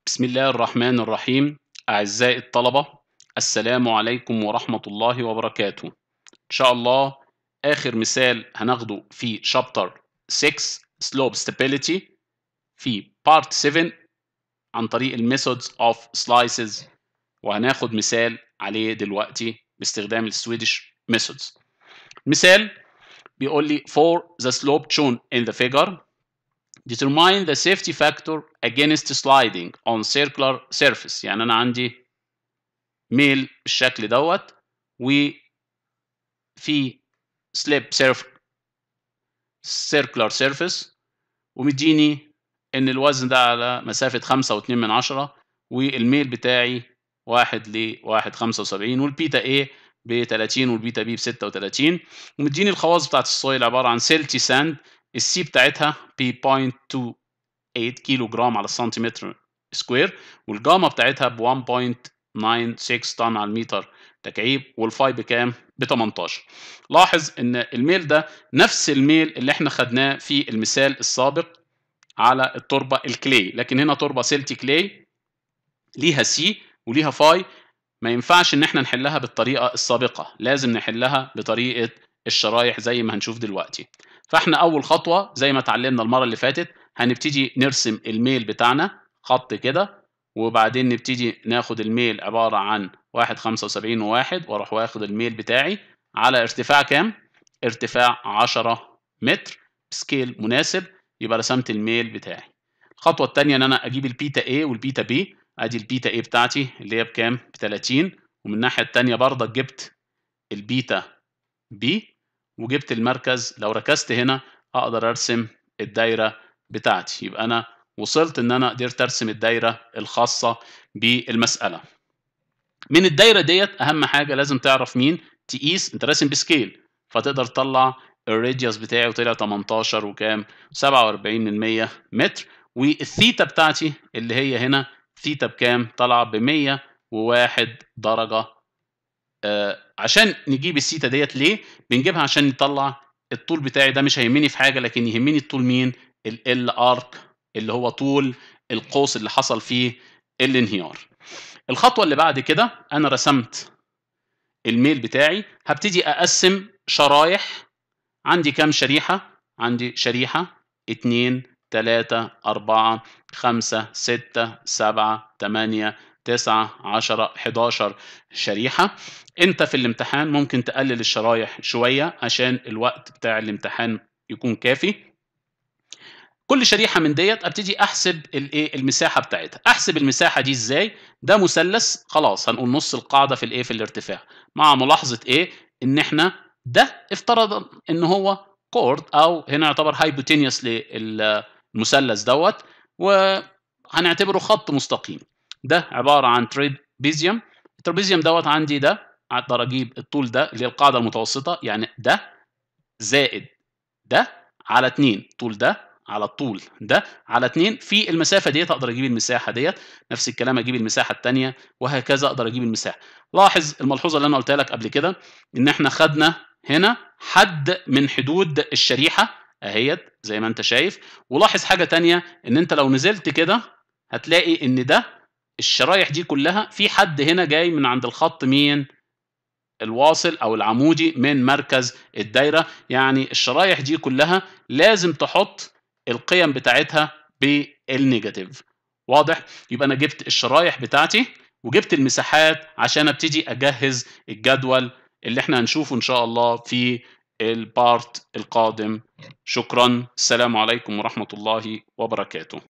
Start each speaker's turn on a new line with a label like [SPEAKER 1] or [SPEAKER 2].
[SPEAKER 1] بسم الله الرحمن الرحيم أعزائي الطلبة السلام عليكم ورحمة الله وبركاته إن شاء الله آخر مثال هناخده في شابتر 6 Slope Stability في Part 7 عن طريق الميثودز اوف سلايسز وهناخد مثال عليه دلوقتي باستخدام السويدش ميثودز مثال بيقول لي for the slope shown in the figure determine the safety factor against sliding on circular surface يعني انا عندي ميل بالشكل دوت وفي slip surf circular surface ومديني ان الوزن ده على مسافة خمسة واتنين من عشرة والميل بتاعي واحد ل واحد خمسة وسبعين والبيتا ايه ب 30 والبيتا بي ب 36 ومديني الخواص بتاعت السويل عبارة عن سيلتي ساند السي بتاعتها ب 0.28 كيلو جرام على السنتيمتر سكوير والجاما بتاعتها ب 1.96 طن على المتر تكعيب والفاي بكام؟ ب 18 لاحظ ان الميل ده نفس الميل اللي احنا خدناه في المثال السابق على التربه الكلي لكن هنا تربه سيلتي كلي ليها سي وليها فاي ما ينفعش ان احنا نحلها بالطريقه السابقه لازم نحلها بطريقه الشرايح زي ما هنشوف دلوقتي فاحنا اول خطوه زي ما اتعلمنا المره اللي فاتت هنبتدي نرسم الميل بتاعنا خط كده وبعدين نبتدي ناخد الميل عباره عن 1.75 وواحد واروح واخد الميل بتاعي على ارتفاع كام ارتفاع 10 متر سكيل مناسب يبقى رسمت الميل بتاعي الخطوه الثانيه ان انا اجيب البيتا A والبيتا B ادي البيتا A بتاعتي اللي هي بكام ب 30 ومن الناحيه الثانيه برضه جبت البيتا B وجبت المركز لو ركزت هنا اقدر ارسم الدايره بتاعتي يبقى انا وصلت ان انا قدرت ارسم الدايره الخاصه بالمساله من الدايره ديت اهم حاجه لازم تعرف مين تقيس انت راسم بسكيل فتقدر تطلع الراديوس بتاعي وطلع 18 وكام 47 من 100 متر والثيتا بتاعتي اللي هي هنا ثيتا بكام طالعه ب 101 درجه آه عشان نجيب الثيتا ديت ليه بنجيبها عشان نطلع الطول بتاعي ده مش هيهمني في حاجه لكن يهمني الطول مين ال ارك اللي هو طول القوس اللي حصل فيه الانهيار الخطوه اللي بعد كده انا رسمت الميل بتاعي هبتدي اقسم شرايح عندي كام شريحه عندي شريحه 2 3 4 5 6 7 8 9 10 11 شريحه انت في الامتحان ممكن تقلل الشرايح شويه عشان الوقت بتاع الامتحان يكون كافي كل شريحه من ديت ابتدي احسب الايه المساحه بتاعتها احسب المساحه دي ازاي ده مثلث خلاص هنقول نص القاعده في الايه في الارتفاع مع ملاحظه ايه ان احنا ده افترض ان هو كورد او هنا يعتبر هايبوتينيوس للمثلث دوت وهنعتبره خط مستقيم ده عباره عن تريبيزيوم الترابيزيوم دوت عندي ده اقدر اجيب الطول ده اللي هي القاعده المتوسطه يعني ده زائد ده على 2 طول ده على الطول ده على 2 في المسافه ديت اقدر اجيب المساحه ديت نفس الكلام اجيب المساحه الثانيه وهكذا اقدر اجيب المساحه لاحظ الملحوظه اللي انا قلتها لك قبل كده ان احنا خدنا هنا حد من حدود الشريحه اهيت زي ما انت شايف ولاحظ حاجه تانية ان انت لو نزلت كده هتلاقي ان ده الشرايح دي كلها في حد هنا جاي من عند الخط مين الواصل او العمودي من مركز الدايره يعني الشرايح دي كلها لازم تحط القيم بتاعتها بالنيجاتيف واضح يبقى انا جبت الشرايح بتاعتي وجبت المساحات عشان ابتدي اجهز الجدول اللي احنا هنشوفه ان شاء الله في البارت القادم شكرا السلام عليكم ورحمه الله وبركاته